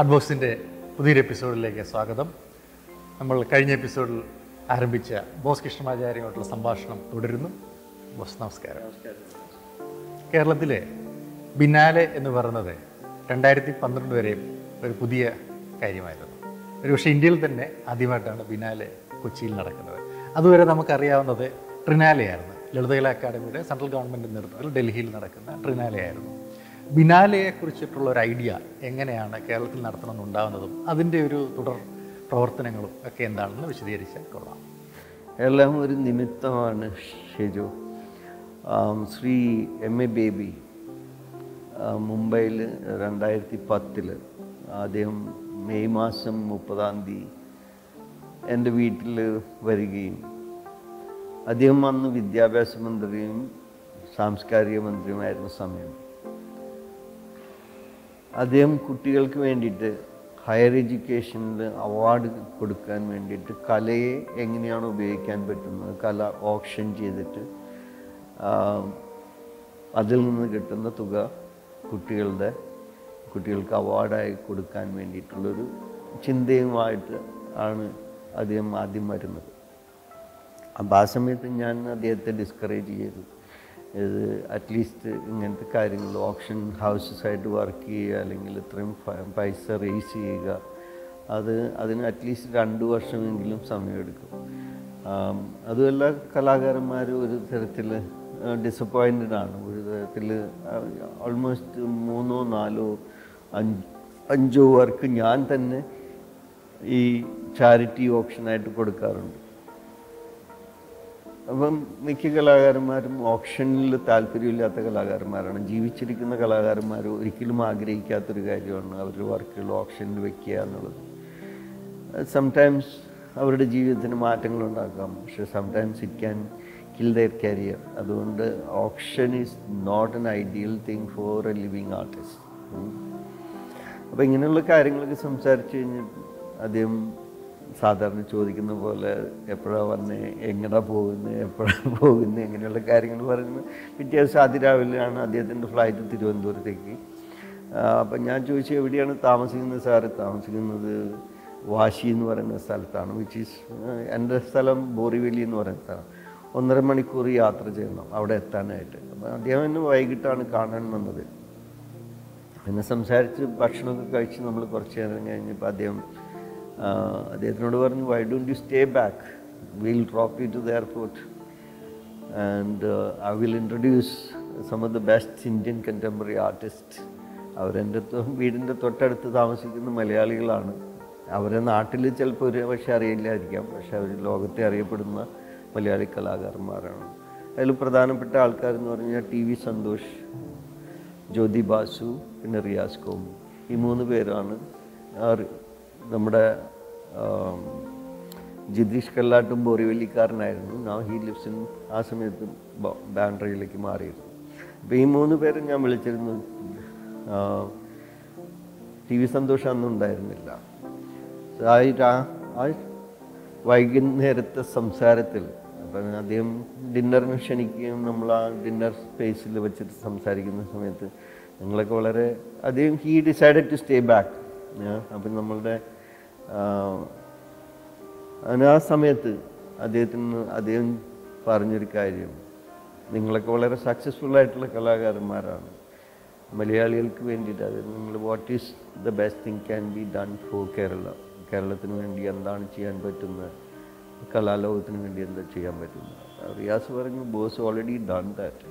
അഡ്ബോക്സിൻ്റെ പുതിയൊരു എപ്പിസോഡിലേക്ക് സ്വാഗതം നമ്മൾ കഴിഞ്ഞ എപ്പിസോഡിൽ ആരംഭിച്ച ബോസ് കൃഷ്ണമാചാര്യമായിട്ടുള്ള സംഭാഷണം തുടരുന്നു ബോസ് നമസ്കാരം കേരളത്തിലെ ബിനാലെ എന്ന് പറയുന്നത് രണ്ടായിരത്തി പന്ത്രണ്ട് വരെയും ഒരു പുതിയ കാര്യമായിരുന്നു ഒരുപക്ഷെ ഇന്ത്യയിൽ തന്നെ ആദ്യമായിട്ടാണ് ബിനാലെ കൊച്ചിയിൽ നടക്കുന്നത് അതുവരെ നമുക്കറിയാവുന്നത് ട്രിനാലയായിരുന്നു ലളിതകല അക്കാദമിയുടെ സെൻട്രൽ ഗവൺമെൻറ് നേതൃത്വത്തിൽ ഡൽഹിയിൽ നടക്കുന്ന ട്രിനാലയായിരുന്നു ബിനാലയെ കുറിച്ചിട്ടുള്ള ഒരു ഐഡിയ എങ്ങനെയാണ് കേരളത്തിൽ നടത്തണമെന്നുണ്ടാകുന്നതും അതിൻ്റെ ഒരു തുടർ പ്രവർത്തനങ്ങളും ഒക്കെ എന്താണെന്ന് വിശദീകരിച്ചാൽ കൊള്ളാം എല്ലാം ഒരു നിമിത്തമാണ് ഷെജു ആം, ശ്രീ എം എ ബേബി മുംബൈയിൽ രണ്ടായിരത്തി പത്തിൽ അദ്ദേഹം മെയ് മാസം മുപ്പതാം തീയതി എൻ്റെ വീട്ടിൽ വരികയും അദ്ദേഹം അന്ന് വിദ്യാഭ്യാസ മന്ത്രിയും സാംസ്കാരിക മന്ത്രിയുമായിരുന്ന സമയം അദ്ദേഹം കുട്ടികൾക്ക് വേണ്ടിയിട്ട് ഹയർ എഡ്യൂക്കേഷനിൽ അവാർഡ് കൊടുക്കാൻ വേണ്ടിയിട്ട് കലയെ എങ്ങനെയാണ് ഉപയോഗിക്കാൻ പറ്റുന്നത് കല ഓപ്ഷൻ ചെയ്തിട്ട് ആ, അതിൽ നിന്ന് കിട്ടുന്ന തുക കുട്ടികളുടെ കുട്ടികൾക്ക് അവാർഡായി കൊടുക്കാൻ വേണ്ടിയിട്ടുള്ളൊരു ചിന്തയുമായിട്ട് ആണ് അദ്ദേഹം ആദ്യം വരുന്നത് അപ്പോൾ ആ സമയത്ത് ഞാൻ അദ്ദേഹത്തെ ഡിസ്കറേജ് ചെയ്തു ഇത് അറ്റ്ലീസ്റ്റ് ഇങ്ങനത്തെ കാര്യങ്ങൾ ഓപ്ഷൻ ഹൗസസ് ആയിട്ട് വർക്ക് ചെയ്യുക അല്ലെങ്കിൽ ഇത്രയും ഫ- പൈസ റേസ് ചെയ്യുക അത് അതിന് അറ്റ്ലീസ്റ്റ് രണ്ട് വർഷമെങ്കിലും സമയമെടുക്കും ആം, അതുമല്ല കലാകാരന്മാർ ഒരു തരത്തിൽ ഡിസപ്പോയിൻറ്റഡ് ആണ് ഒരു തരത്തിൽ ഓൾമോസ്റ്റ് മൂന്നോ നാലോ അഞ്ച് അഞ്ചോ വർക്ക് ഞാൻ തന്നെ ഈ ചാരിറ്റി ഓപ്ഷനായിട്ട് കൊടുക്കാറുണ്ട് അപ്പം മിക്ക കലാകാരന്മാരും ഓപ്ഷനിൽ താല്പര്യമില്ലാത്ത കലാകാരന്മാരാണ് ജീവിച്ചിരിക്കുന്ന കലാകാരന്മാർ ഒരിക്കലും ആഗ്രഹിക്കാത്തൊരു കാര്യമാണ് അവരുടെ വർക്കുകൾ ഓപ്ഷനിൽ വെക്കുക എന്നുള്ളത് സംടൈംസ് അവരുടെ ജീവിതത്തിന് മാറ്റങ്ങൾ ഉണ്ടാക്കാം പക്ഷെ sometimes it can kill their career അതുകൊണ്ട് option is not an ideal thing for a living artist അപ്പോൾ ഇങ്ങനെയുള്ള കാര്യങ്ങളൊക്കെ സംസാരിച്ച് കഴിഞ്ഞ് അദ്ദേഹം സാധാരണ ചോദിക്കുന്ന പോലെ എപ്പോഴാണ് വന്നേ എങ്ങടാ പോകുന്നത് എപ്പോഴാണ് പോകുന്നത് ഇങ്ങനെയുള്ള കാര്യങ്ങൾ പറയുന്നത് പിറ്റേ ദിവസം അതിരാവിലെയാണ് അദ്ദേഹത്തിൻ്റെ ഫ്ലൈറ്റ് തിരുവനന്തപുരത്തേക്ക് അപ്പം ഞാൻ ചോദിച്ചു എവിടെയാണ് താമസിക്കുന്നത് സാറ് താമസിക്കുന്നത് വാശി എന്ന് പറയുന്ന സ്ഥലത്താണ് വിച്ച് ഈസ് എൻ്റെ സ്ഥലം ബോറിവെലി എന്ന് പറയുന്ന സ്ഥലം ഒന്നര മണിക്കൂർ യാത്ര ചെയ്യണം അവിടെ എത്താനായിട്ട് അപ്പം അദ്ദേഹം എന്നെ വൈകിട്ടാണ് കാണാൻ വന്നത് പിന്നെ സംസാരിച്ച് ഭക്ഷണമൊക്കെ കഴിച്ച് നമ്മൾ കുറച്ച് നേരം കഴിഞ്ഞപ്പോൾ അദ്ദേഹം ആ, അദ്ദേഹത്തിനോട് പറഞ്ഞു why don't you stay back will drop you to the airport and I will introduce some of the best Indian contemporary artist അവരെൻ്റെ തൊ- വീടിൻ്റെ തൊട്ടടുത്ത് താമസിക്കുന്ന മലയാളികളാണ് അവരെ നാട്ടിൽ ചിലപ്പോൾ ഒരു പക്ഷേ അറിയില്ലായിരിക്കാം പക്ഷെ അവർ ലോകത്തെ അറിയപ്പെടുന്ന മലയാളി കലാകാരന്മാരാണ് അതിൽ പ്രധാനപ്പെട്ട ആൾക്കാരെന്ന് പറഞ്ഞാൽ ടി വി സന്തോഷ് ജ്യോതി ബാസു പിന്നെ റിയാസ് കോമി ഈ മൂന്ന് പേരാണ് ആ റി- നമ്മുടെ ആം, ജിതീഷ് കല്ലാട്ടും ബോറിവല്ലിക്കാരനായിരുന്നു നാ ഹി ലിവ്സ് ഇൻ ആ സമയത്ത് ബ- ബാൻഡ്രയിലേക്ക് മാറിയിരുന്നു അപ്പോൾ ഈ മൂന്ന് പേരെ ഞാൻ വിളിച്ചിരുന്നു ടി വി സന്തോഷം അന്നും ഉണ്ടായിരുന്നില്ല ആ ഈ രാ- ആ വൈകുന്നേരത്തെ സംസാരത്തിൽ അപ്പം അദ്ദേഹം ഡിന്നറിന് ക്ഷണിക്കുകയും നമ്മൾ ആ ഡിന്നർ സ്പേസിൽ വെച്ചിട്ട് സംസാരിക്കുന്ന സമയത്ത് ഞങ്ങളൊക്കെ വളരെ അദ്ദേഹം he decided to stay back അപ്പം നമ്മളുടെ ആ, അങ്ങനെ ആ സമയത്ത് അദ്ദേഹത്തിന് അദ്ദേഹം പറഞ്ഞൊരു കാര്യം നിങ്ങളൊക്കെ വളരെ സക്സസ്ഫുൾ ആയിട്ടുള്ള കലാകാരന്മാരാണ് മലയാളികൾക്ക് വേണ്ടിയിട്ട് അത് നിങ്ങൾ what is the best thing can be done for Kerala കേരളത്തിന് വേണ്ടി എന്താണ് ചെയ്യാൻ പറ്റുന്നത് കലാലോകത്തിന് വേണ്ടി എന്താ ചെയ്യാൻ പറ്റുന്നത് റിയാസ് പറഞ്ഞു ബോസ് ഓൾറെഡി ഡൺ ദാറ്റ്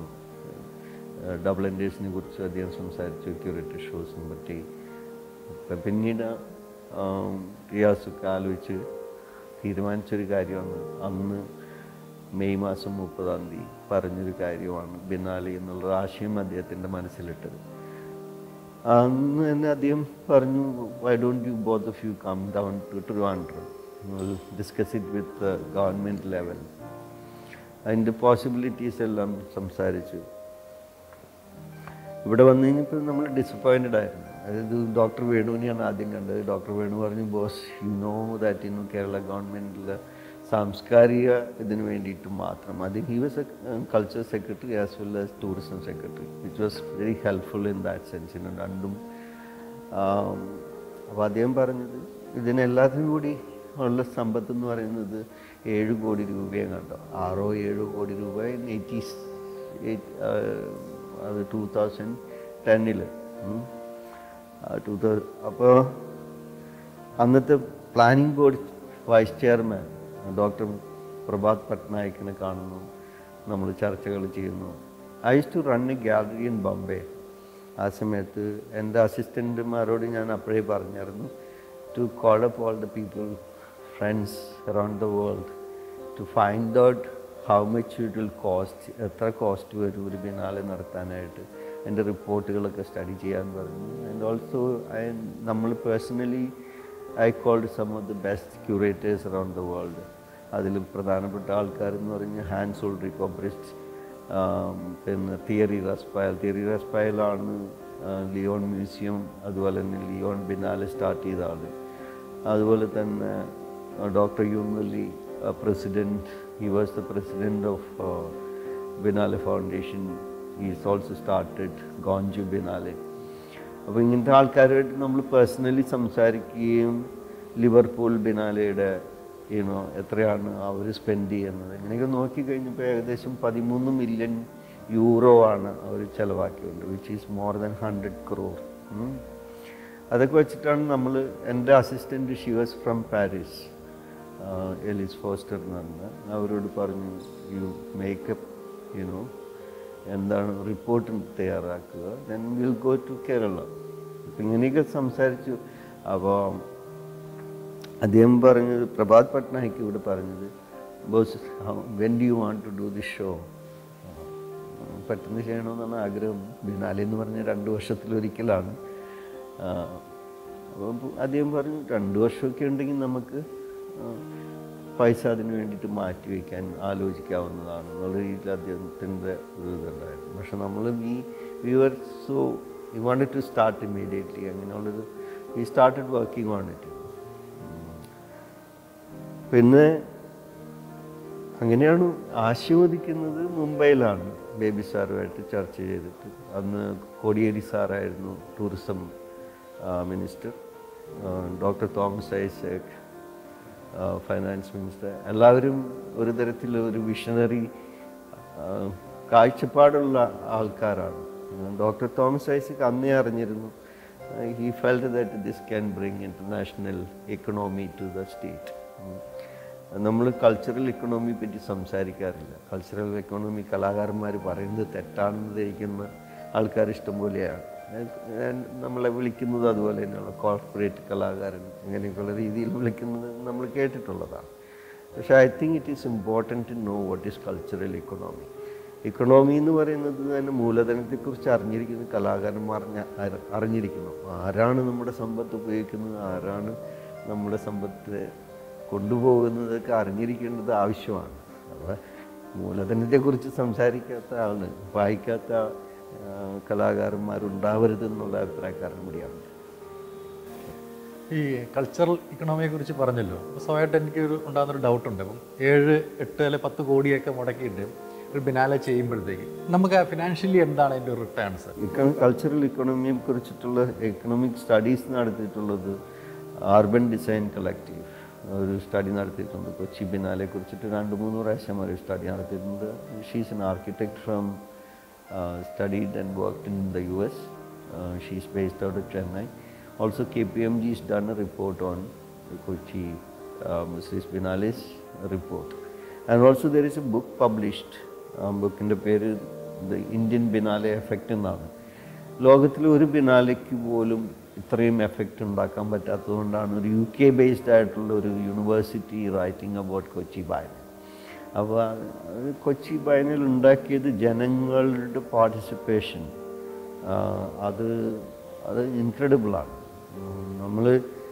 ഡബിൾ എൻഡേഴ്സിനെ കുറിച്ച് അദ്ദേഹം സംസാരിച്ചു ക്യൂറേറ്റർ ഷോസിനെ പറ്റി അപ്പം പിന്നീട് ആം, റിയാസൊക്കെ ആലോചിച്ച് തീരുമാനിച്ചൊരു കാര്യമാണ് അന്ന് മെയ് മാസം മുപ്പതാം തീയതി പറഞ്ഞൊരു കാര്യമാണ് ബിനാലി എന്നുള്ള ആശയം അദ്ദേഹത്തിൻ്റെ മനസ്സിലിട്ടത് അന്ന് തന്നെ അദ്ദേഹം പറഞ്ഞു why don't you both of you come down to Trivandrum discuss it with government level അതിൻ്റെ പോസിബിലിറ്റീസ് എല്ലാം സംസാരിച്ചു ഇവിടെ വന്നു കഴിഞ്ഞപ്പോൾ നമ്മൾ ഡിസപ്പോയിൻറ്റഡ് ആയിരുന്നു അതായത് ഡോക്ടർ വേണുവിനെയാണ് ആദ്യം കണ്ടത് ഡോക്ടർ വേണു പറഞ്ഞു Bose you know that in Kerala ഗവൺമെൻറ്റിൽ സാംസ്കാരിക ഇതിന് വേണ്ടിയിട്ട് മാത്രം അത് he was a culture secretary as well as tourism secretary which was very helpful in that sense in രണ്ടും ആം, അപ്പോൾ അദ്ദേഹം പറഞ്ഞത് ഇതിനെല്ലാത്തിനും കൂടി ഉള്ള സമ്പത്ത് എന്ന് പറയുന്നത് ഏഴ് കോടി രൂപയും കണ്ടോ ആറോ ഏഴോ കോടി രൂപ എയ്റ്റീസ് അത് ടൂ തൗസൻഡ് ടെന്നിൽ ടൂ തൗസൻഡ് അപ്പോൾ അന്നത്തെ planning board vice chairman doctor Prabhat പട്നായിക്കിനെ കാണുന്നു നമ്മൾ ചർച്ചകൾ ചെയ്യുന്നു I use to run a gallery in Bombay ആ സമയത്ത് എൻ്റെ അസിസ്റ്റൻറ്റുമാരോട് ഞാൻ അപ്പോഴേ പറഞ്ഞായിരുന്നു to call up all the people friends around the world to find out how much it will cost എത്ര കോസ്റ്റ് വരും ഒരു ബിനാലെ നടത്താനായിട്ട് എൻ്റെ റിപ്പോർട്ടുകളൊക്കെ സ്റ്റഡി ചെയ്യാൻ പറഞ്ഞു ആൻഡ് ഓൾസോ ഐ നമ്മൾ personally I called some of the best curators around the world അതിൽ പ്രധാനപ്പെട്ട ആൾക്കാരെന്ന് പറഞ്ഞാൽ ഹാൻസ് ഓൾഡ്രി കോബ്രിസ്റ്റ് പിന്നെ തിയറി റസ്പയൽ തിയറി റസ്പയലാണ് ലിയോൺ മ്യൂസിയം അതുപോലെ തന്നെ ലിയോൺ ബിനാലെ സ്റ്റാർട്ട് ചെയ്ത ആൾ അതുപോലെ തന്നെ ഡോക്ടർ യൂമലി president he was the president of biennale foundation is also started Gwangju biennale അപ്പോൾ ഇങ്ങനത്തെ ആൾക്കാരുമായിട്ട് നമ്മൾ പേഴ്സണലി സംസാരിക്കുകയും ലിവർപൂൾ ബിനാലയുടെ യുനോ എത്രയാണ് അവർ സ്പെൻഡ് ചെയ്യുന്നത് ഇങ്ങനെയൊക്കെ നോക്കിക്കഴിഞ്ഞപ്പോൾ ഏകദേശം പതിമൂന്ന് മില്യൺ യൂറോ ആണ് അവർ ചിലവാക്കിയുണ്ട് which is more than hundred crore അതൊക്കെ വെച്ചിട്ടാണ് നമ്മൾ എൻ്റെ അസിസ്റ്റൻറ്റ് ഷിവേഴ്സ് ഫ്രം പാരീസ് എലിസ് ഫോസ്റ്റർ എന്ന് പറഞ്ഞ അവരോട് പറഞ്ഞു യു മേക്കപ്പ് യുനോ എന്താണ് റിപ്പോർട്ട് തയ്യാറാക്കുക then will go to Kerala അപ്പം ഇങ്ങനെയൊക്കെ സംസാരിച്ചു അപ്പോൾ അദ്ദേഹം പറഞ്ഞത് പ്രഭാത് പട്നായിക്ക് ഇവിടെ പറഞ്ഞത് Bose when do you want to do the show പെട്ടെന്ന് ചെയ്യണമെന്നാണ് ആഗ്രഹം ബിനാലി എന്ന് പറഞ്ഞ രണ്ട് വർഷത്തിലൊരിക്കലാണ് അപ്പം അദ്ദേഹം പറഞ്ഞു രണ്ട് വർഷമൊക്കെ ഉണ്ടെങ്കിൽ നമുക്ക് ആ, പൈസ അതിന് വേണ്ടിയിട്ട് മാറ്റി വയ്ക്കാൻ ആലോചിക്കാവുന്നതാണ് എന്നുള്ള രീതിയിൽ അദ്ദേഹത്തിൻ്റെ ഒരു ഇതുണ്ടായിരുന്നു പക്ഷെ നമ്മൾ we we were so we wanted to start immediately അങ്ങനെയുള്ളൊരു we started working on it പിന്നെ അങ്ങനെയാണ് ആശീർവദിക്കുന്നത് മുംബൈയിലാണ് ബേബി സാറുമായിട്ട് ചർച്ച ചെയ്തിട്ട് അന്ന് കോടിയേരി സാറായിരുന്നു tourism minister doctor Thomas Isaac finance minister എല്ലാവരും ഒരു തരത്തിൽ ഒരു വിഷണറി കാഴ്ചപ്പാടുള്ള ആൾക്കാരാണ് ഡോക്ടർ തോമസ് ഐസക് അന്നേ അറിഞ്ഞിരുന്നു he felt that this can bring international economy to the state നമ്മൾ കൾച്ചറൽ ഇക്കണോമിയെ പറ്റി സംസാരിക്കാറില്ല കൾച്ചറൽ എക്കണോമി കലാകാരന്മാർ പറയുന്നത് തെറ്റാണെന്ന് ധരിക്കുന്ന ആൾക്കാർ ഇഷ്ടംപോലെയാണ് ഞാൻ നമ്മളെ വിളിക്കുന്നത് അതുപോലെ തന്നെയുള്ള കോർപ്പറേറ്റ് കലാകാരൻ അങ്ങനെയൊക്കെയുള്ള രീതിയിൽ വിളിക്കുന്നത് നമ്മൾ കേട്ടിട്ടുള്ളതാണ് പക്ഷേ I think it is important to know what is cultural economy economy എന്ന് പറയുന്നത് തന്നെ മൂലധനത്തെക്കുറിച്ച് അറിഞ്ഞിരിക്കുന്ന കലാകാരന്മാർ ഞ- അറി- അറിഞ്ഞിരിക്കണം ആരാണ് നമ്മുടെ സമ്പത്ത് ഉപയോഗിക്കുന്നത് ആരാണ് നമ്മുടെ സമ്പത്ത് കൊണ്ടുപോകുന്നതൊക്കെ അറിഞ്ഞിരിക്കേണ്ടത് ആവശ്യമാണ് അപ്പോൾ മൂലധനത്തെക്കുറിച്ച് സംസാരിക്കാത്ത ആള് വായിക്കാത്ത ആ, കലാകാരന്മാരുണ്ടാവരുതെന്നുള്ള അഭിപ്രായക്കാരൻ കൂടിയാണ് ഈ കൾച്ചറൽ ഇക്കണോമിയെ കുറിച്ച് പറഞ്ഞല്ലോ അപ്പോൾ സ്വയമായിട്ട് എനിക്ക് ഒരു ഉണ്ടാകുന്നൊരു ഡൗട്ടുണ്ട് അപ്പം ഏഴ് എട്ട് അല്ലെ പത്ത് കോടിയൊക്കെ മുടക്കിയിട്ട് ഒരു ബിനാലെ ചെയ്യുമ്പോഴത്തേക്ക് നമുക്ക് ഫിനാൻഷ്യലി എന്താണ് അതിൻ്റെ റിട്ടേൺസ് കൾച്ചറൽ ഇക്കണോമിയെ കുറിച്ചിട്ടുള്ള എക്കണോമിക് സ്റ്റഡീസ് നടത്തിയിട്ടുള്ളത് അർബൻ ഡിസൈൻ കളക്റ്റീവ് ഒരു സ്റ്റഡി നടത്തിയിട്ടുണ്ട് കൊച്ചി ബിനാലെ കുറിച്ചിട്ട് രണ്ട് മൂന്ന് പ്രാവശ്യം ഒരു സ്റ്റഡി നടത്തിയിട്ടുണ്ട് she's an architect from studied and worked in the U S she's based out of Chennai also K P M G is done a report on Kochi Muziris biennale's report and also there is a book published ആ ബുക്കിൻ്റെ പേര് the Indian biennale effect എന്നാണ് ലോകത്തിൽ ഒരു ബിനാലയ്ക്ക് പോലും ഇത്രയും effect ഉണ്ടാക്കാൻ പറ്റാത്തതുകൊണ്ടാണ് ഒരു യു കെ ബേസ്ഡ് ആയിട്ടുള്ള ഒരു university writing about Kochi biennale അപ്പോൾ അത് കൊച്ചി ബയനൽ ഉണ്ടാക്കിയത് ജനങ്ങളുടെ പാർട്ടിസിപ്പേഷൻ അത് അത് ഇൻക്രെഡിബിളാണ് നമ്മൾ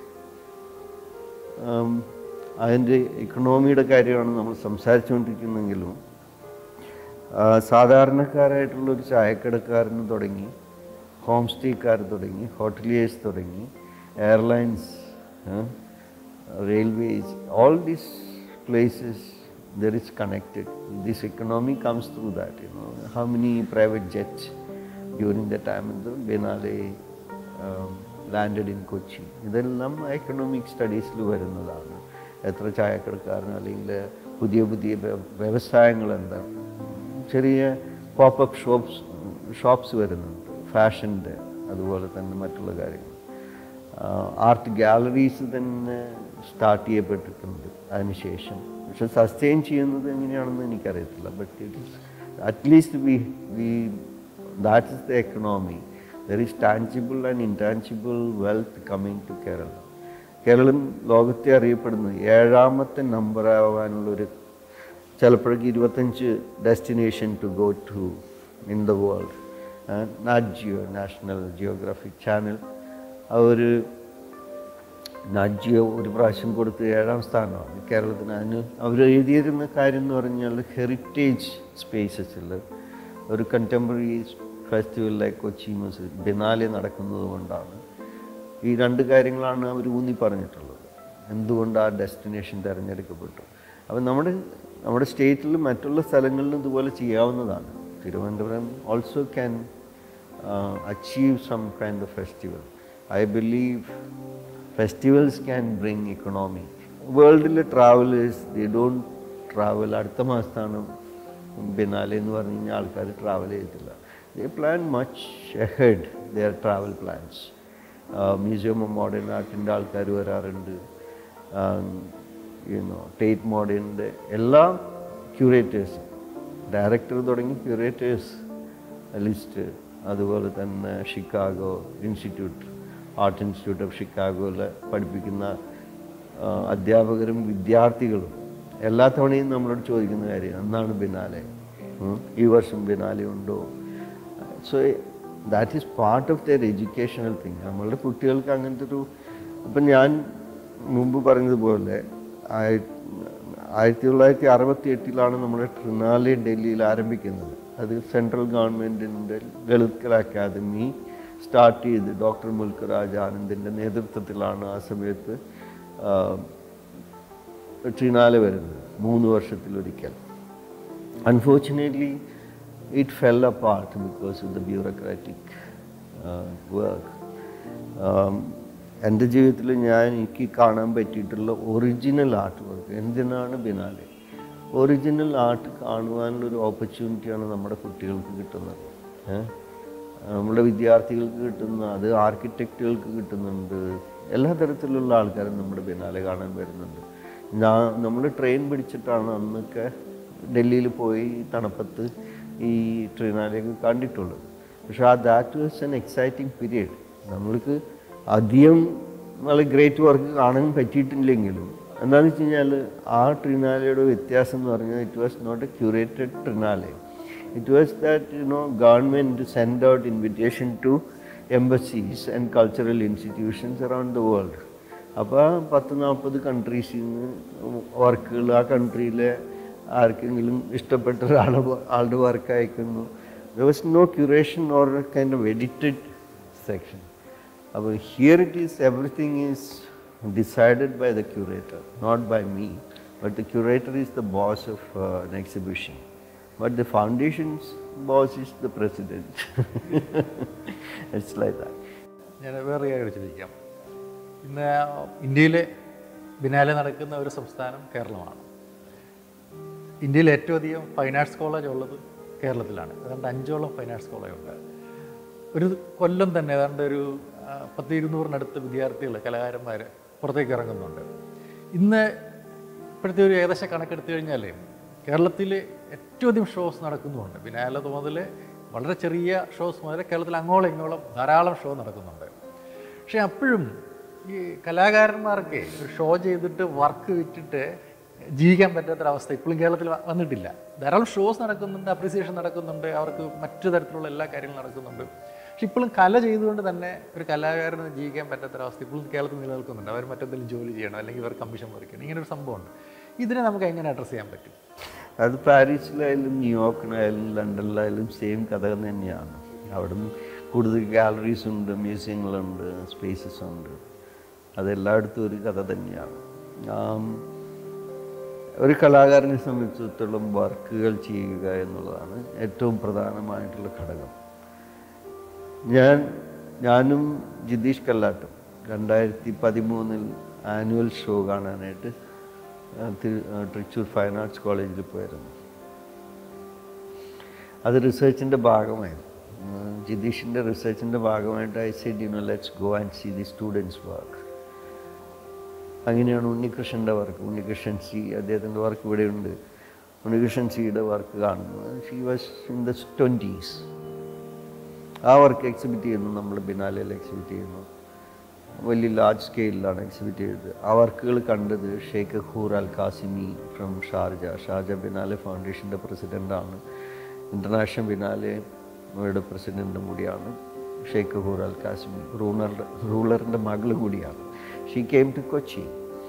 അതിൻ്റെ ഇക്കണോമിയുടെ കാര്യമാണ് നമ്മൾ സംസാരിച്ചുകൊണ്ടിരിക്കുന്നെങ്കിലും ആ, സാധാരണക്കാരായിട്ടുള്ള ഒരു ചായക്കടക്കാരന് തുടങ്ങി ഹോം സ്റ്റേക്കാർ തുടങ്ങി ഹോട്ടലിയേഴ്സ് തുടങ്ങി airlines railways all these places there is connected this economy comes through that you know how many private jets during the time in the Benale um, landed in Kochi ഇതെല്ലാം എക്കണോമിക് സ്റ്റഡീസിൽ വരുന്നതാണ് എത്ര ചായക്കടക്കാരൻ അല്ലെങ്കിൽ പുതിയ പുതിയ വ്യ- വ്യവസായങ്ങൾ എന്താ ചെറിയ പോപ്പപ്പ് ഷോപ്സ് ഷോപ്സ് വരുന്നുണ്ട് ഫാഷൻ്റെ അതുപോലെ തന്നെ മറ്റുള്ള കാര്യങ്ങൾ ആർട്ട് ഗാലറീസ് തന്നെ സ്റ്റാർട്ട് ചെയ്യപ്പെട്ടിട്ടുണ്ട് അതിനുശേഷം പക്ഷെ സസ്റ്റെയിൻ ചെയ്യുന്നത് എങ്ങനെയാണെന്ന് എനിക്കറിയത്തില്ല but it is at least we we that is the economy there is tangible and intangible wealth coming to Kerala Keralam ലോകത്തെ അറിയപ്പെടുന്നത് ഏഴാമത്തെ നമ്പർ ആവാനുള്ളൊരു ചിലപ്പോഴേക്ക് ഇരുപത്തഞ്ച് destination to go to in the world Nat Geo National Geographic channel അവർ Nat Geo ഒരു പ്രാവശ്യം കൊടുത്ത് ഏഴാം സ്ഥാനമാണ് കേരളത്തിന് അതിന് അവർ എഴുതിയിരുന്ന കാര്യം എന്ന് പറഞ്ഞാൽ ഹെറിറ്റേജ് സ്പേസസിൽ ഒരു contemporary festival like Kochi music biennale നടക്കുന്നത് കൊണ്ടാണ് ഈ രണ്ട് കാര്യങ്ങളാണ് അവർ ഊന്നി പറഞ്ഞിട്ടുള്ളത് എന്തുകൊണ്ട് ആ ഡെസ്റ്റിനേഷൻ തിരഞ്ഞെടുക്കപ്പെട്ടു അപ്പം നമ്മുടെ നമ്മുടെ സ്റ്റേറ്റിൽ മറ്റുള്ള സ്ഥലങ്ങളിലും ഇതുപോലെ ചെയ്യാവുന്നതാണ് Thiruvananthapuram also can achieve some kind of festival I believe festivals can bring economy വേൾഡിലെ ട്രാവലേഴ്സ് ദി ഡോണ്ട് ട്രാവൽ അടുത്ത മാസത്താണ് ബിനാലെ എന്ന് പറഞ്ഞു കഴിഞ്ഞാൽ ആൾക്കാർ ട്രാവൽ ചെയ്തിട്ടില്ല they plan much ahead their travel plans museum of modern ആർട്ടിൻ്റെ ആൾക്കാർ വരാറുണ്ട് യുനോ ടേറ്റ് മോഡേണിൻ്റെ എല്ലാ ക്യൂറേറ്റേഴ്സും ഡയറക്ടർ തുടങ്ങി ക്യൂറേറ്റേഴ്സ് ലിസ്റ്റ് അതുപോലെ തന്നെ Chicago institute art institute of ഷിക്കാഗോയിൽ പഠിപ്പിക്കുന്ന ആ, അധ്യാപകരും വിദ്യാർത്ഥികളും എല്ലാ തവണയും നമ്മളോട് ചോദിക്കുന്ന കാര്യം എന്നാണ് ബിനാലെ ഉം, ഈ വർഷം ബിനാലെ ഉണ്ടോ so that is part of their educational thing നമ്മളുടെ കുട്ടികൾക്ക് അങ്ങനത്തെ ഒരു ഇപ്പം ഞാൻ മുമ്പ് പറഞ്ഞതുപോലെ ആയി- ആയിരത്തി തൊള്ളായിരത്തി അറുപത്തി എട്ടിലാണ് നമ്മുടെ ട്രിനാലെ ഡൽഹിയിൽ ആരംഭിക്കുന്നത് അത് സെൻട്രൽ ഗവൺമെൻറ്റിൻ്റെ ലളിത് അക്കാദമി സ്റ്റാർട്ട് ചെയ്ത് ഡോക്ടർ മുൽക്കരാജ് ആനന്ദിൻ്റെ നേതൃത്വത്തിലാണ് ആ സമയത്ത് ആ, ട്രിനാലെ വരുന്നത് മൂന്ന് വർഷത്തിലൊരിക്കൽ Unfortunately, it fell apart because of the bureaucratic uh, work. Um, എൻ്റെ ജീവിതത്തിൽ ഞാൻ എനിക്ക് കാണാൻ പറ്റിയിട്ടുള്ള ഒറിജിനൽ ആർട്ട് വർക്ക് എന്തിനാണ് ബിനാലെ ഒറിജിനൽ ആർട്ട് കാണുവാനുള്ളൊരു ഓപ്പർച്യൂണിറ്റിയാണ് നമ്മുടെ കുട്ടികൾക്ക് കിട്ടുന്നത് ഏഹ്? നമ്മുടെ വിദ്യാർത്ഥികൾക്ക് കിട്ടുന്ന അത് ആർക്കിടെക്റ്റുകൾക്ക് കിട്ടുന്നുണ്ട് എല്ലാ തരത്തിലുള്ള ആൾക്കാരും നമ്മുടെ ബിനാലെ കാണാൻ വരുന്നുണ്ട് ഞാൻ നമ്മൾ ട്രെയിൻ പിടിച്ചിട്ടാണ് അന്നൊക്കെ ഡൽഹിയിൽ പോയി തണുപ്പത്ത് ഈ ട്രെയിനാലേക്ക് കണ്ടിട്ടുള്ളത് പക്ഷെ ആ that was an exciting period നമ്മൾക്ക് അധികം നല്ല ഗ്രേറ്റ് വർക്ക് കാണാൻ പറ്റിയിട്ടില്ലെങ്കിലും എന്താണെന്ന് വെച്ച് കഴിഞ്ഞാൽ ആ ട്രിനാലയുടെ വ്യത്യാസം എന്ന് പറഞ്ഞാൽ it was not a curated triennale it was that you know government send out invitation to embassies and cultural institutions around the world അപ്പോൾ പത്ത് നാൽപ്പത് കൺട്രീസിൽ നിന്ന് വർക്കുകൾ ആ കൺട്രിയിലെ ആർക്കെങ്കിലും ഇഷ്ടപ്പെട്ട ഒരാളെ ആളുടെ വർക്ക് അയക്കുന്നു there was no curation or kind of edited section അപ്പോൾ here it is everything is decided by the curator not by me but the curator is the boss of an exhibition but the foundation's boss is the president it's like that ഞാൻ വേറെ കാര്യം ചോദിക്കാം ഇന്ന് ഇന്ത്യയിലെ biennale നടക്കുന്ന ഒരു സംസ്ഥാനം കേരളമാണ് ഇന്ത്യയിൽ ഏറ്റവും അധികം ഫൈൻ ആർട്സ് കോളേജ് ഉള്ളത് കേരളത്തിലാണ് ഏതാണ്ട് അഞ്ചോളം ഫൈൻ ആർട്സ് കോളേജ് ഉണ്ട് ഒരു കൊല്ലം തന്നെ ഏതാണ്ട് ഒരു ആ, പത്ത് ഇരുന്നൂറിനടുത്ത് വിദ്യാർത്ഥികൾ കലാകാരന്മാർ പുറത്തേക്ക് ഇറങ്ങുന്നുണ്ട് ഇന്ന് ഇപ്പോഴത്തെ ഒരു ഏകദേശം കണക്കെടുത്തു കഴിഞ്ഞാൽ കേരളത്തിൽ ഏറ്റവും അധികം ഷോസ് നടക്കുന്നുമുണ്ട് ബിനാല മുതൽ വളരെ ചെറിയ ഷോസ് മുതൽ കേരളത്തിൽ അങ്ങോളം ഇങ്ങോളം ധാരാളം ഷോ നടക്കുന്നുണ്ട് പക്ഷേ അപ്പോഴും ഈ കലാകാരന്മാർക്ക് ഒരു ഷോ ചെയ്തിട്ട് വർക്ക് വിറ്റിട്ട് ജീവിക്കാൻ പറ്റാത്തൊരവസ്ഥ ഇപ്പോഴും കേരളത്തിൽ വ- വന്നിട്ടില്ല ധാരാളം ഷോസ് നടക്കുന്നുണ്ട് അപ്രിസിയേഷൻ നടക്കുന്നുണ്ട് അവർക്ക് മറ്റു തരത്തിലുള്ള എല്ലാ കാര്യങ്ങളും നടക്കുന്നുണ്ട് പക്ഷെ ഇപ്പോഴും കല ചെയ്തുകൊണ്ട് തന്നെ ഒരു കലാകാരന് ജീവിക്കാൻ പറ്റാത്തൊരവസ്ഥ ഇപ്പോഴും കേരളത്തിൽ നിലനിൽക്കുന്നുണ്ട് അവർ മറ്റെന്തെങ്കിലും ജോലി ചെയ്യണം അല്ലെങ്കിൽ ഇവർ കമ്മീഷൻ പറിക്കണം ഇങ്ങനെ ഒരു സംഭവമുണ്ട് ഇതിനെ നമുക്ക് എങ്ങനെ അഡ്രസ്സ് ചെയ്യാൻ പറ്റും അത് പാരീസിലായാലും ന്യൂയോർക്കിലായാലും ലണ്ടനിലായാലും സെയിം കഥ തന്നെയാണ് അവിടെ കൂടുതൽ ഗാലറീസ് ഉണ്ട് മ്യൂസിയങ്ങളുണ്ട് സ്പേസസ് ഉണ്ട് അതെല്ലായിടത്തും ഒരു കഥ തന്നെയാണ് ആം, ഒരു കലാകാരനെ സംബന്ധിച്ചിടത്തോളം വർക്കുകൾ ചെയ്യുക എന്നുള്ളതാണ് ഏറ്റവും പ്രധാനമായിട്ടുള്ള ഘടകം ഞാൻ ഞാനും ജിതീഷ് കല്ലാട്ടും രണ്ടായിരത്തി പതിമൂന്നിൽ ആനുവൽ ഷോ കാണാനായിട്ട് ആ, തി- ആ, തൃശ്ശൂർ ഫൈൻ ആർട്സ് കോളേജിൽ പോയിരുന്നു അത് റിസർച്ചിൻ്റെ ഭാഗമായിരുന്നു ഉം, ജിതീഷിൻ്റെ റിസർച്ചിൻ്റെ ഭാഗമായിട്ട് I said you know let's go and see the students work അങ്ങനെയാണ് ഉണ്ണികൃഷ്ണൻ്റെ വർക്ക് ഉണ്ണികൃഷ്ണൻ സി അദ്ദേഹത്തിൻ്റെ വർക്ക് ഇവിടെയുണ്ട് ഉണ്ണികൃഷ്ണൻ സിയുടെ വർക്ക് കാണുന്നത് she was in the twenties ആ വർക്ക് എക്സിബിറ്റ് ചെയ്യുന്നു നമ്മൾ ബിനാലയിൽ എക്സിബിറ്റ് ചെയ്യുന്നു വലിയ ലാർജ് സ്കെയിലാണ് എക്സിബിറ്റ് ചെയ്തത് ആ വർക്കുകൾ കണ്ടത് Sheikh Hoor Al Qasimi from Sharjah Sharjah biennale ഫൗണ്ടേഷൻ്റെ പ്രസിഡൻ്റാണ് ഇൻ്റർനാഷണൽ ബിനാലയുടെ പ്രസിഡൻറ്റും കൂടിയാണ് ഷെയ്ഖ് ഹൂർ അൽ കാസിമി റൂണറുടെ റൂളറിൻ്റെ മകൾ കൂടിയാണ് she came to Kochi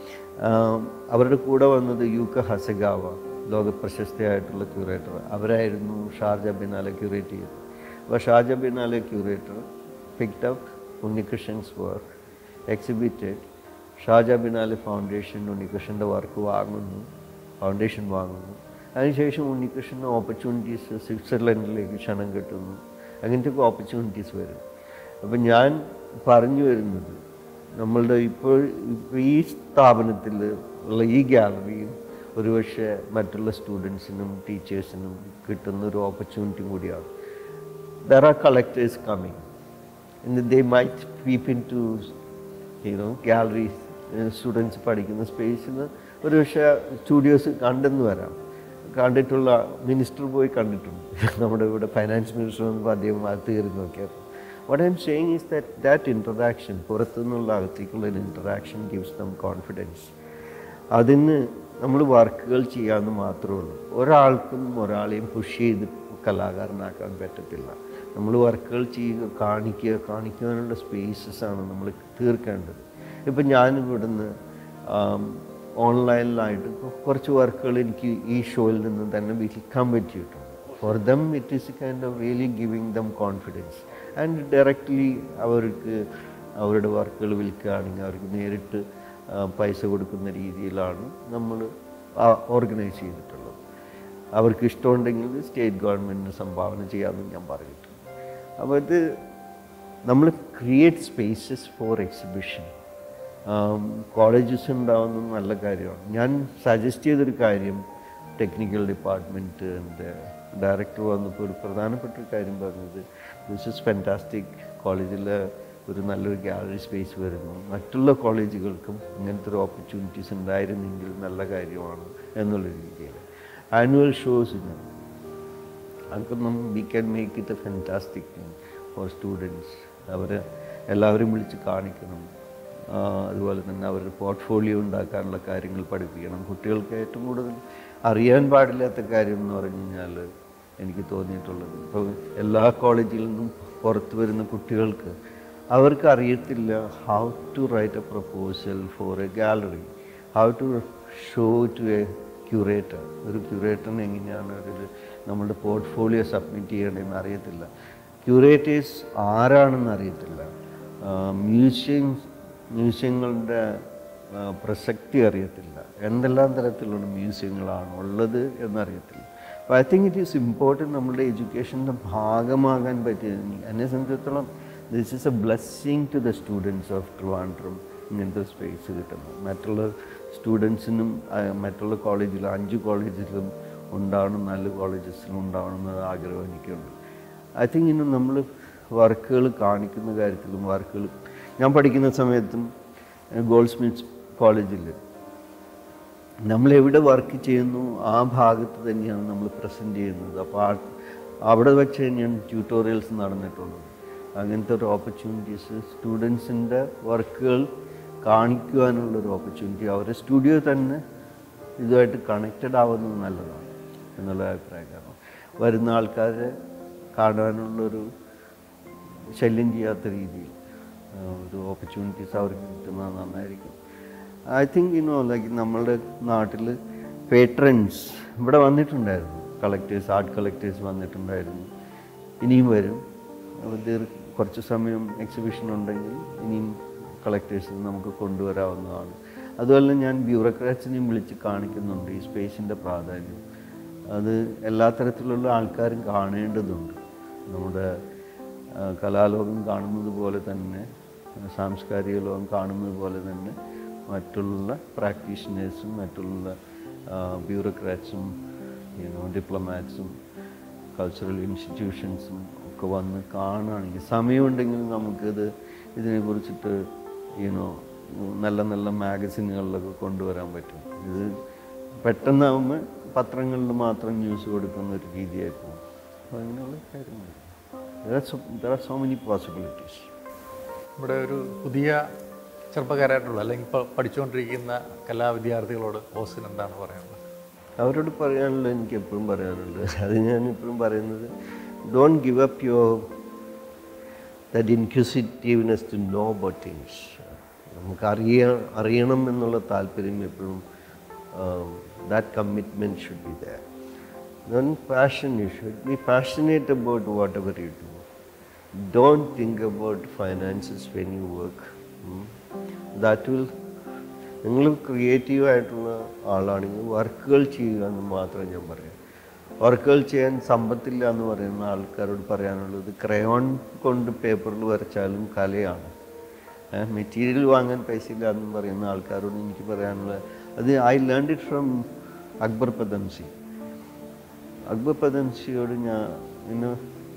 um, അവരുടെ കൂടെ വന്നത് യൂക്ക ഹസഗാവ ലോക പ്രശസ്തയായിട്ടുള്ള ക്യൂറേറ്റർ അവരായിരുന്നു ഷാർജ ബിനാലെ ക്യൂറേറ്റ് ചെയ്തത് അപ്പോൾ Sharjah biennale curator picked up Unnikrishnan's work exhibited ഷാജ ബിനാലെ ഫൗണ്ടേഷൻ ഉണ്ണികൃഷ്ണൻ്റെ വർക്ക് വാങ്ങുന്നു ഫൗണ്ടേഷൻ വാങ്ങുന്നു അതിനുശേഷം ഉണ്ണികൃഷ്ണന് ഓപ്പർച്യൂണിറ്റീസ് സ്വിറ്റ്സർലൻഡിലേക്ക് ക്ഷണം കിട്ടുന്നു അങ്ങനത്തെ ഓപ്പർച്യൂണിറ്റീസ് വരും അപ്പം ഞാൻ പറഞ്ഞു വരുന്നത് നമ്മളുടെ ഇപ്പോൾ ഇപ്പോൾ ഈ സ്ഥാപനത്തിൽ ഉള്ള ഈ ഗാലറിയും ഒരുപക്ഷെ മറ്റുള്ള സ്റ്റുഡൻസിനും ടീച്ചേഴ്സിനും കിട്ടുന്ന ഒരു ഓപ്പർച്യൂണിറ്റി കൂടിയാണ് there are collectors coming and they might peep into you know galleries students പഠിക്കുന്ന സ്പേസിൽ ഒരു പക്ഷേ സ്റ്റുഡിയോസ് കണ്ടെന്ന് വരാം കണ്ടിട്ടുള്ള മിനിസ്റ്റർ പോയി കണ്ടിട്ടുണ്ട് നമ്മുടെ ഇവിടെ ഫൈനാൻസ് മിനിസ്റ്റർ വന്നപ്പോൾ അദ്ദേഹം അത് കയറി നോക്കിയത് what I am saying is that that introduction പുറത്തുനിന്നുള്ള അകത്തേക്കുള്ള ഒരു ഇൻട്രഡാക്ഷൻ ഗിവ്സ് ദം കോൺഫിഡൻസ് അതിന് നമ്മൾ വർക്കുകൾ ചെയ്യാമെന്ന് മാത്രമേ ഉള്ളൂ ഒരാൾക്കും ഒരാളെയും പുഷ് ചെയ്ത് കലാകാരനാക്കാൻ പറ്റത്തില്ല നമ്മൾ വർക്കുകൾ ചെയ്യുക കാണിക്കുക കാണിക്കാനുള്ള സ്പേസസ് ആണ് നമ്മൾ തീർക്കേണ്ടത് ഇപ്പം ഞാൻ ഇവിടുന്ന് ഓൺലൈനിലായിട്ട് കുറച്ച് വർക്കുകൾ എനിക്ക് ഈ ഷോയിൽ നിന്ന് തന്നെ വിൽക്കാൻ പറ്റിയിട്ടുണ്ട് for them it is kind of really giving them confidence and directly അവർക്ക് അവരുടെ വർക്കുകൾ വിൽക്കുകയാണെങ്കിൽ അവർക്ക് നേരിട്ട് ആ, പൈസ കൊടുക്കുന്ന രീതിയിലാണ് നമ്മൾ ഓർഗനൈസ് ചെയ്തിട്ടുള്ളത് അവർക്ക് ഇഷ്ടമുണ്ടെങ്കിൽ സ്റ്റേറ്റ് ഗവൺമെൻറ്റിന് സംഭാവന ചെയ്യാമെന്ന് ഞാൻ പറഞ്ഞിട്ടുണ്ട് അപ്പോൾ ഇത് നമ്മൾ create spaces for exhibition colleges ഉണ്ടാവുന്നത് നല്ല കാര്യമാണ് ഞാൻ സജസ്റ്റ് ചെയ്തൊരു കാര്യം ടെക്നിക്കൽ ഡിപ്പാർട്ട്മെൻറ്റിൻ്റെ ഡയറക്ടർ വന്നപ്പോൾ ഒരു പ്രധാനപ്പെട്ട ഒരു കാര്യം പറഞ്ഞത് ദിസ് ഇസ് ഫാൻറ്റാസ്റ്റിക് കോളേജിൽ ഒരു നല്ലൊരു ഗാലറി സ്പേസ് വരുന്നു മറ്റുള്ള കോളേജുകൾക്കും ഇങ്ങനത്തെ ഒരു ഓപ്പർച്യൂണിറ്റീസ് ഉണ്ടായിരുന്നെങ്കിൽ നല്ല കാര്യമാണ് എന്നുള്ള രീതിയിൽ ആനുവൽ ഷോസിന് അതൊന്നും we can make it a fantastic thing for students അവരെ എല്ലാവരും വിളിച്ച് കാണിക്കണം ആ, അതുപോലെ തന്നെ അവരുടെ പോർട്ട്ഫോളിയോ ഉണ്ടാക്കാനുള്ള കാര്യങ്ങൾ പഠിപ്പിക്കണം കുട്ടികൾക്ക് ഏറ്റവും കൂടുതൽ അറിയാൻ പാടില്ലാത്ത കാര്യം എന്ന് പറഞ്ഞു കഴിഞ്ഞാൽ എനിക്ക് തോന്നിയിട്ടുള്ളത് ഇപ്പോൾ എല്ലാ കോളേജിൽ നിന്നും പുറത്ത് വരുന്ന കുട്ടികൾക്ക് അവർക്ക് അറിയത്തില്ല how to write a proposal for a gallery how to show to a curator ഒരു ക്യൂറേറ്ററിന് എങ്ങനെയാണ് ഒരു നമ്മുടെ പോർട്ട്ഫോളിയോ സബ്മിറ്റ് ചെയ്യേണ്ടതെന്ന് അറിയത്തില്ല ക്യൂറേറ്റേഴ്സ് ആരാണെന്ന് അറിയത്തില്ല മ്യൂസിയം മ്യൂസിയങ്ങളുടെ ആ, പ്രസക്തി അറിയത്തില്ല എന്തെല്ലാം തരത്തിലുള്ള മ്യൂസിയങ്ങളാണ് ഉള്ളത് എന്നറിയത്തില്ല അപ്പോൾ I think it is important നമ്മുടെ എഡ്യൂക്കേഷൻ്റെ ഭാഗമാകാൻ പറ്റിയത് എന്നെ സംബന്ധിച്ചിടത്തോളം this is a blessing to the students of Trivandrum ഇങ്ങനത്തെ സ്പേസ് കിട്ടുന്നത് മറ്റുള്ള സ്റ്റുഡൻസിനും മറ്റുള്ള കോളേജിലും അഞ്ച് കോളേജിലും ഉണ്ടാവണം നല്ല കോളേജസിലും ഉണ്ടാവണം എന്ന ആഗ്രഹം എനിക്കുണ്ട് ഐ തിങ്ക് ഇന്ന് നമ്മൾ വർക്കുകൾ കാണിക്കുന്ന കാര്യത്തിലും വർക്കുകൾ ഞാൻ പഠിക്കുന്ന സമയത്തും ഗോൾഡ് സ്മിത്സ് കോളേജിൽ നമ്മൾ എവിടെ വർക്ക് ചെയ്യുന്നു ആ ഭാഗത്ത് തന്നെയാണ് നമ്മൾ പ്രസൻറ്റ് ചെയ്യുന്നത് അപ്പോൾ ആ അവിടെ വെച്ച് തന്നെയാണ് ട്യൂട്ടോറിയൽസ് നടന്നിട്ടുള്ളത് അങ്ങനത്തെ ഒരു ഓപ്പർച്യൂണിറ്റീസ് സ്റ്റുഡൻസിൻ്റെ വർക്കുകൾ കാണിക്കുവാനുള്ളൊരു ഓപ്പർച്യൂണിറ്റി അവരുടെ സ്റ്റുഡിയോ തന്നെ ഇതുമായിട്ട് കണക്റ്റഡ് ആവുന്നത് നല്ലതാണ് എന്നുള്ള അഭിപ്രായം കാരണം വരുന്ന ആൾക്കാരെ കാണാനുള്ളൊരു ശല്യം ചെയ്യാത്ത രീതിയിൽ ആ, ഒരു ഓപ്പർച്യൂണിറ്റീസ് അവർക്ക് കിട്ടുന്നത് നന്നായിരിക്കും ഐ തിങ്ക് യുനോ ലൈക്ക് നമ്മളുടെ നാട്ടിൽ പേട്രൻസ് ഇവിടെ വന്നിട്ടുണ്ടായിരുന്നു കളക്ടേഴ്സ് ആർട്ട് കളക്ടേഴ്സ് വന്നിട്ടുണ്ടായിരുന്നു ഇനിയും വരും അപ്പോൾ ദീർ കുറച്ച് സമയം എക്സിബിഷൻ ഉണ്ടെങ്കിൽ ഇനിയും കളക്ടേഴ്സ് നമുക്ക് കൊണ്ടുവരാവുന്നതാണ് അതുപോലെ ഞാൻ ബ്യൂറോക്രാറ്റ്സിനെയും വിളിച്ച് കാണിക്കുന്നുണ്ട് ഈ സ്പേസിൻ്റെ പ്രാധാന്യം അത് എല്ലാ തരത്തിലുള്ള ആൾക്കാരും കാണേണ്ടതുണ്ട് നമ്മുടെ ആ, കലാലോകം കാണുന്നത് പോലെ തന്നെ സാംസ്കാരിക ലോകം കാണുന്നത് പോലെ തന്നെ മറ്റുള്ള പ്രാക്ടീഷണേഴ്സും മറ്റുള്ള ബ്യൂറോക്രാറ്റ്സും യുനോ ഡിപ്ലോമാറ്റ്സും കൾച്ചറൽ ഇൻസ്റ്റിറ്റ്യൂഷൻസും ഒക്കെ വന്ന് കാണുകയാണെങ്കിൽ സമയമുണ്ടെങ്കിൽ നമുക്കിത് ഇതിനെക്കുറിച്ചിട്ട് യുനോ നല്ല നല്ല മാഗസിനുകളിലൊക്കെ കൊണ്ടുവരാൻ പറ്റും ഇത് പെട്ടെന്നാകുമ്പോൾ പത്രങ്ങളിൽ മാത്രം ന്യൂസ് കൊടുക്കുന്ന ഒരു രീതിയായി പോകും അപ്പോൾ അങ്ങനെയുള്ള കാര്യങ്ങൾ there are so many possibilities ഇവിടെ ഒരു പുതിയ ചെറുപ്പക്കാരായിട്ടുള്ള അല്ലെങ്കിൽ ഇപ്പോൾ പഠിച്ചുകൊണ്ടിരിക്കുന്ന കലാവിദ്യാർത്ഥികളോട് ബോസിന് എന്താണ് പറയുന്നത് അവരോട് പറയാനുള്ളത് എനിക്ക് എപ്പോഴും പറയാനുണ്ട് അത് ഞാൻ എപ്പോഴും പറയുന്നത് don't give up your that inquisitiveness to know about things നമുക്ക് അറിയ അറിയണം എന്നുള്ള താല്പര്യം എപ്പോഴും that commitment should be there then passion you should be passionate about whatever you do don't think about finances when you work that will നിങ്ങൾ creative ആയിട്ടുള്ള ആളാണെങ്കിൽ വർക്കുകൾ ചെയ്യുക എന്ന് മാത്രമേ ഞാൻ പറയാം വർക്കുകൾ ചെയ്യാൻ സമ്പത്തില്ല എന്ന് പറയുന്ന ആൾക്കാരോട് പറയാനുള്ളത് ക്രയോൺ കൊണ്ട് പേപ്പറിൽ വരച്ചാലും കലയാണ് മെറ്റീരിയൽ വാങ്ങാൻ പൈസ ഇല്ല എന്ന് പറയുന്ന ആൾക്കാരോട് എനിക്ക് പറയാനുള്ളത് അത് I learn it from Akbar Padamsee Akbar പദംസിയോട് ഞാൻ ഇന്ന്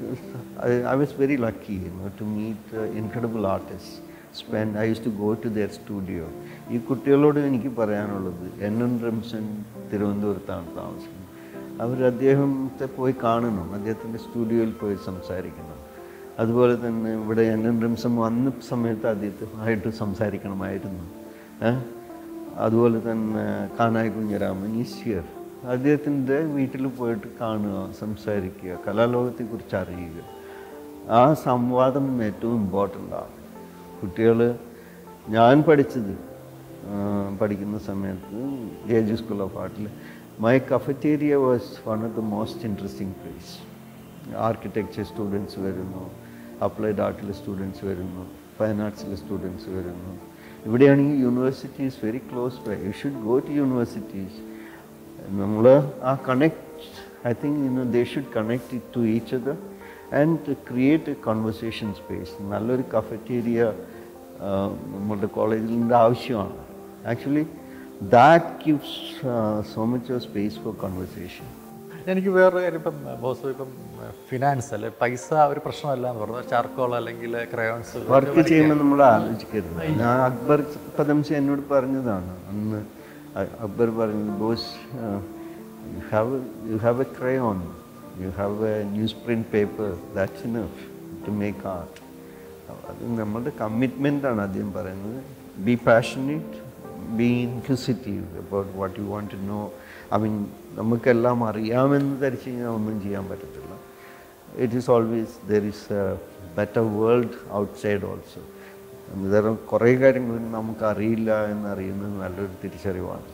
I was very lucky to meet incredible artist spend I use to go to their studio ഈ കുട്ടികളോട് എനിക്ക് പറയാനുള്ളത് എൻ എൻ റംസൺ തിരുവനന്തപുരത്താണ് താമസിക്കുന്നത് അവർ അദ്ദേഹത്തെ പോയി കാണണം അദ്ദേഹത്തിൻ്റെ സ്റ്റുഡിയോയിൽ പോയി സംസാരിക്കണം അതുപോലെ തന്നെ ഇവിടെ എൻ എൻ റംസം വന്ന സമയത്ത് അദ്ദേഹത്തുമായിട്ട് സംസാരിക്കണമായിരുന്നു ഏ? അതുപോലെ തന്നെ കാനായി കുഞ്ഞിരാമൻ ഈസ് ഹിയർ അദ്ദേഹത്തിൻ്റെ വീട്ടിൽ പോയിട്ട് കാണുക സംസാരിക്കുക കലാലോകത്തെക്കുറിച്ച് അറിയുക ആ സംവാദം ഏറ്റവും ഇമ്പോർട്ടൻ്റ് ആണ് കുട്ടികൾ ഞാൻ പഠിച്ചത് ആ, പഠിക്കുന്ന സമയത്ത് എ ജി സ്കൂൾ ഓഫ് ആർട്ടിൽ my cafeteria was one of the most interesting place architecture students വരുന്നു അപ്ലൈഡ് ആർട്ടിലെ സ്റ്റുഡൻസ് വരുന്നു ഫൈൻ ആർട്സിലെ സ്റ്റുഡൻസ് വരുന്നു ഇവിടെയാണെങ്കിൽ universities very close by you should go to universities നമ്മൾ ആ connect I think you know they should connect it to each other and create a conversation space നല്ലൊരു cafeteria നമ്മളുടെ കോളേജിൻ്റെ ആവശ്യമാണ് actually that gives so much of space four conversation എനിക്ക് വേറൊരു കാര്യം ഇപ്പം ബോസ് ഇപ്പം ഫിനാൻസ് അല്ലെ പൈസ ഒരു പ്രശ്നമല്ല എന്ന് പറഞ്ഞു ചാർക്കോൾ അല്ലെങ്കിൽ ക്രയോൺസ് വർക്ക് ചെയ്യുമ്പോൾ നമ്മൾ ആലോചിക്കരുത് ഞാൻ അക്ബർ പദംസി എന്നോട് പറഞ്ഞതാണ് അന്ന് അ- അക്ബർ പറഞ്ഞു Bose you have you have a crayon you have a newsprint paper that's enough to make art അത് നമ്മളുടെ കമ്മിറ്റ്മെൻ്റ് ആണ് അദ്ദേഹം പറയുന്നത് be passionate be inquisitive about what you want to know I mean നമുക്കെല്ലാം അറിയാമെന്ന് ധരിച്ചു കഴിഞ്ഞാൽ ഒന്നും ചെയ്യാൻ പറ്റത്തില്ല it is always there is a better world outside also അന്നേരം കുറേ കാര്യങ്ങൾ നമുക്ക് അറിയില്ല എന്നറിയുന്നത് നല്ലൊരു തിരിച്ചറിവാണ്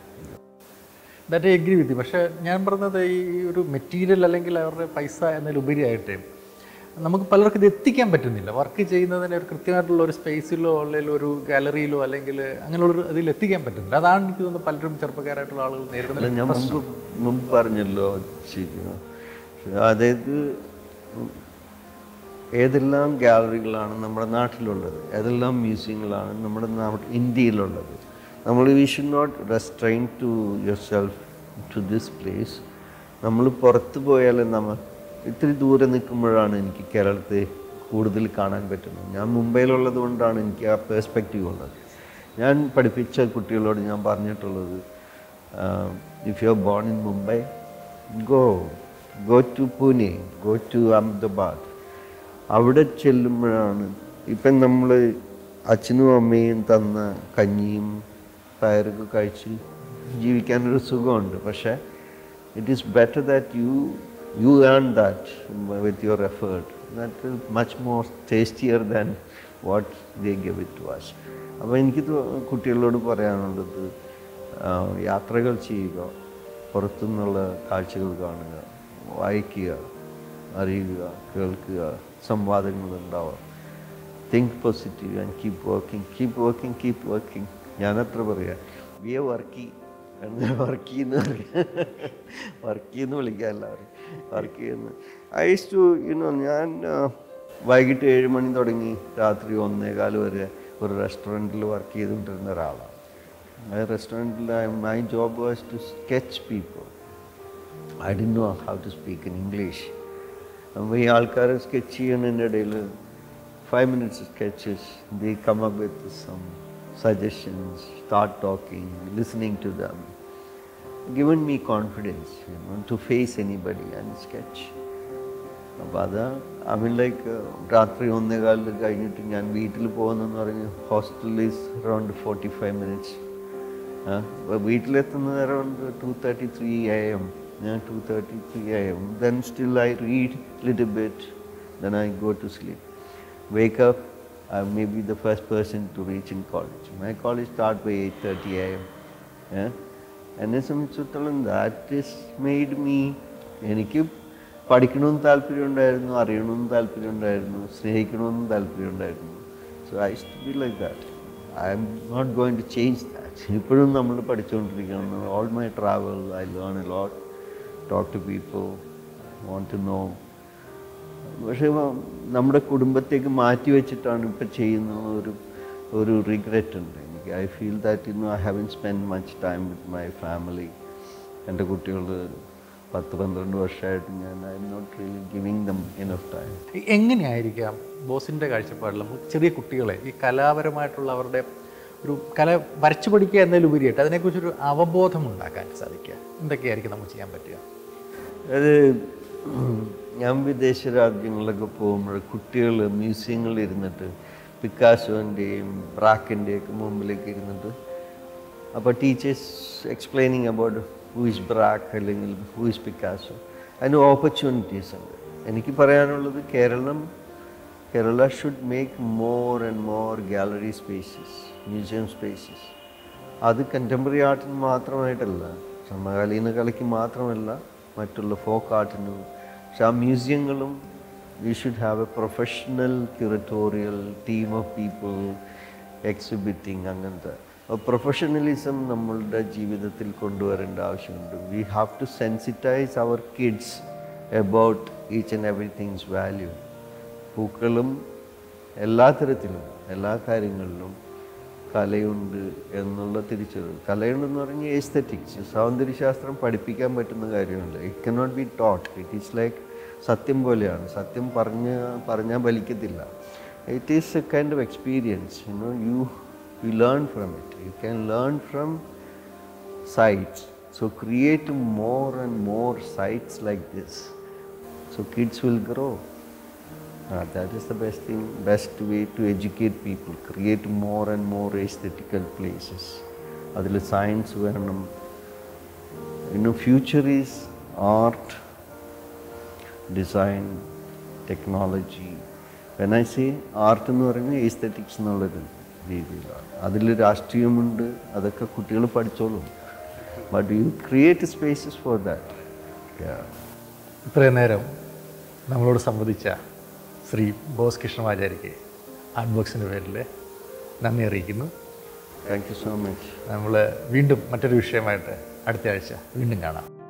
ദാറ്റ് ഐ എഗ്രി വിത്ത് പക്ഷേ ഞാൻ പറഞ്ഞത് ഈ ഒരു മെറ്റീരിയൽ അല്ലെങ്കിൽ അവരുടെ പൈസ എന്നതിലുപരിയായിട്ട് നമുക്ക് പലർക്കും ഇത് എത്തിക്കാൻ പറ്റുന്നില്ല വർക്ക് ചെയ്യുന്നതിന് ഒരു കൃത്യമായിട്ടുള്ള ഒരു സ്പേസിലോ അല്ലെങ്കിൽ ഒരു ഗാലറിയിലോ അല്ലെങ്കിൽ അങ്ങനെയുള്ള ഇതിൽ എത്തിക്കാൻ പറ്റുന്നില്ല അതാണ് എനിക്ക് തോന്നുന്നത് പലരും ചെറുപ്പക്കാരായിട്ടുള്ള ആളുകൾ നേരിടുന്നത് അല്ല ഞാൻ മുമ്പ് മുമ്പ് പറഞ്ഞല്ലോ ശരിക്കും അതായത് ഏതെല്ലാം ഗാലറികളാണ് നമ്മുടെ നാട്ടിലുള്ളത് ഏതെല്ലാം മ്യൂസിയങ്ങളാണ് നമ്മുടെ നാ- ഇന്ത്യയിലുള്ളത് നമ്മൾ we should not restrain to yourself to this place നമ്മൾ പുറത്ത് പോയാൽ നമ്മൾ ഇത്തിരി ദൂരെ നിൽക്കുമ്പോഴാണ് എനിക്ക് കേരളത്തെ കൂടുതൽ കാണാൻ പറ്റുന്നത് ഞാൻ മുംബൈയിലുള്ളത് കൊണ്ടാണ് എനിക്ക് ആ പേഴ്സ്പെക്റ്റീവ് ഉള്ളത് ഞാൻ പഠിപ്പിച്ച കുട്ടികളോട് ഞാൻ പറഞ്ഞിട്ടുള്ളത് if you are born in Mumbai go go to Pune go to Ahmedabad അവിടെ ചെല്ലുമ്പോഴാണ് ഇപ്പം നമ്മൾ അച്ഛനും അമ്മയും തന്ന കഞ്ഞിയും പയറൊക്കെ കഴിച്ച് ജീവിക്കാനൊരു സുഖമുണ്ട് പക്ഷേ it is better that you you earn that with your effort that is much more tastier than what they give it to was അപ്പോൾ എനിക്ക് തോ- കുട്ടികളോട് പറയാനുള്ളത് ആ, യാത്രകൾ ചെയ്യുക പുറത്തുനിന്നുള്ള കാഴ്ചകൾ കാണുക വായിക്കുക അറിയുക കേൾക്കുക സംവാദങ്ങൾ ഉണ്ടാവുക think positive and keep working keep working keep working ഞാനത്ര പറയാം വി എ വർക്കി വർക്ക് ചെയ്യുന്ന വർക്ക് ചെയ്യുന്ന വിളിക്കാം എല്ലാവരും വർക്ക് ചെയ്യുന്ന ഐ സ് ടു യുനോ ഞാൻ വൈകിട്ട് ഏഴ് മണി തുടങ്ങി രാത്രി ഒന്നേകാല് വരെ ഒരു റെസ്റ്റോറൻറ്റിൽ വർക്ക് ചെയ്തുകൊണ്ടിരുന്ന ഒരാളാണ് ആ റെസ്റ്റോറൻറ്റിൽ my job was to sketch people I ഡി know how to speak in English അപ്പോൾ ഈ ആൾക്കാർ സ്കെച്ച് ചെയ്യുന്നതിൻ്റെ ഇടയിൽ five minutes sketches they come up with some suggestions start talking listening to them given me confidence you know, to face anybody and sketch. അപ്പോൾ അത് I mean like രാത്രി ഒന്നേകാലിൽ കഴിഞ്ഞിട്ട് ഞാൻ വീട്ടിൽ പോകുന്നെന്ന് പറഞ്ഞ് hostel is around forty five minutes വീട്ടിലെത്തുന്നത് around two thirty three A M ഞാൻ two thirty three A M then still I read little bit then I go to sleep wake up, I may be the first person to reach in college. My college start by 8.30 a.m. Yeah? എന്നെ സംബന്ധിച്ചിടത്തോളം that is made me എനിക്ക് പഠിക്കണമെന്ന് താല്പര്യമുണ്ടായിരുന്നു അറിയണമെന്ന് താല്പര്യമുണ്ടായിരുന്നു സ്നേഹിക്കണമെന്നും താല്പര്യമുണ്ടായിരുന്നു so I just be like that I am not going to change that ഇപ്പോഴും നമ്മൾ പഠിച്ചുകൊണ്ടിരിക്കണം all my travel I learn a lot talk to people want to know പക്ഷേ വ- നമ്മുടെ കുടുംബത്തേക്ക് മാറ്റി വെച്ചിട്ടാണ് ഇപ്പം ചെയ്യുന്ന ഒരു ഒരു റിഗ്രറ്റ് ഉണ്ട് എനിക്ക് ഐ ഫീൽ ദാറ്റ് ഇന്നു I haven't spend much time with my family എൻ്റെ കുട്ടികൾ പത്ത് പന്ത്രണ്ട് വർഷമായിട്ട് ഞാൻ I am not really giving them enough time എങ്ങനെയായിരിക്കാം ബോസിൻ്റെ കാഴ്ചപ്പാടിൽ നമുക്ക് ചെറിയ കുട്ടികളെ ഈ കലാപരമായിട്ടുള്ള അവരുടെ ഒരു കല വരച്ചു പഠിക്കുക എന്നതിലുപരിയായിട്ട് അതിനെക്കുറിച്ചൊരു അവബോധം ഉണ്ടാക്കാൻ സാധിക്കുക എന്തൊക്കെയായിരിക്കും നമുക്ക് ചെയ്യാൻ പറ്റുക അത് ഞാൻ വിദേശ രാജ്യങ്ങളിലൊക്കെ പോകുമ്പോൾ കുട്ടികൾ മ്യൂസിയങ്ങളിൽ ഇരുന്നിട്ട് പിക്കാസോൻ്റെയും ബ്രാക്കിൻ്റെയൊക്കെ മുമ്പിലേക്ക് ഇരുന്നിട്ട് അപ്പോൾ teachers explaining about who is Braque അല്ലെങ്കിൽ ഹൂ ഇസ് പിക്കാസോ അതിന് ഓപ്പർച്യൂണിറ്റീസ് ഉണ്ട് എനിക്ക് പറയാനുള്ളത് Keralam Kerala should make more and more gallery spaces museum spaces അത് കണ്ടംപററി ആർട്ടിന് മാത്രമായിട്ടല്ല സമകാലീന കലയ്ക്ക് മാത്രമല്ല മറ്റുള്ള ഫോക്ക് ആർട്ടിനും പക്ഷെ ആ മ്യൂസിയങ്ങളും we should have a professional curatorial team of people exhibiting അങ്ങനത്തെ പ്രൊഫഷണലിസം നമ്മളുടെ ജീവിതത്തിൽ കൊണ്ടുവരേണ്ട ആവശ്യമുണ്ട് we have to sensitise our kids about each and everything's value പൂക്കളും എല്ലാ തരത്തിലും എല്ലാ കാര്യങ്ങളിലും കലയുണ്ട് എന്നുള്ള തിരിച്ചറിവ് കലയുണ്ടെന്ന് പറഞ്ഞാൽ എസ്തറ്റിക്സ് സൗന്ദര്യശാസ്ത്രം പഠിപ്പിക്കാൻ പറ്റുന്ന കാര്യമല്ല it cannot be taught it is like സത്യം പോലെയാണ് സത്യം പറഞ്ഞ് പറഞ്ഞാൽ ഫലിക്കത്തില്ല it is a kind of experience you know you you learn from it you can learn from sites. So create more and more sites like this. So kids will grow. Ah, that is the best thing, best way to educate people. Create more and more aesthetical places. അതിൽ science വേണം ഇನ್ನು future is art design technology when I say art എന്ന് പറയുന്നത് aesthetics എന്നുള്ളൊരു രീതിയിലാണ് അതിൽ രാഷ്ട്രീയമുണ്ട് അതൊക്കെ കുട്ടികൾ പഠിച്ചോളും but you create spaces for that ഇത്രയും നേരം നമ്മളോട് സംവദിച്ച ശ്രീ ബോസ് കൃഷ്ണമാചാരിക്ക് ആർട്ട് ബോക്സിൻ്റെ പേരിൽ നന്ദി അറിയിക്കുന്നു താങ്ക് യു സോ മച്ച് നമ്മൾ വീണ്ടും മറ്റൊരു വിഷയമായിട്ട് അടുത്ത ആഴ്ച വീണ്ടും കാണാം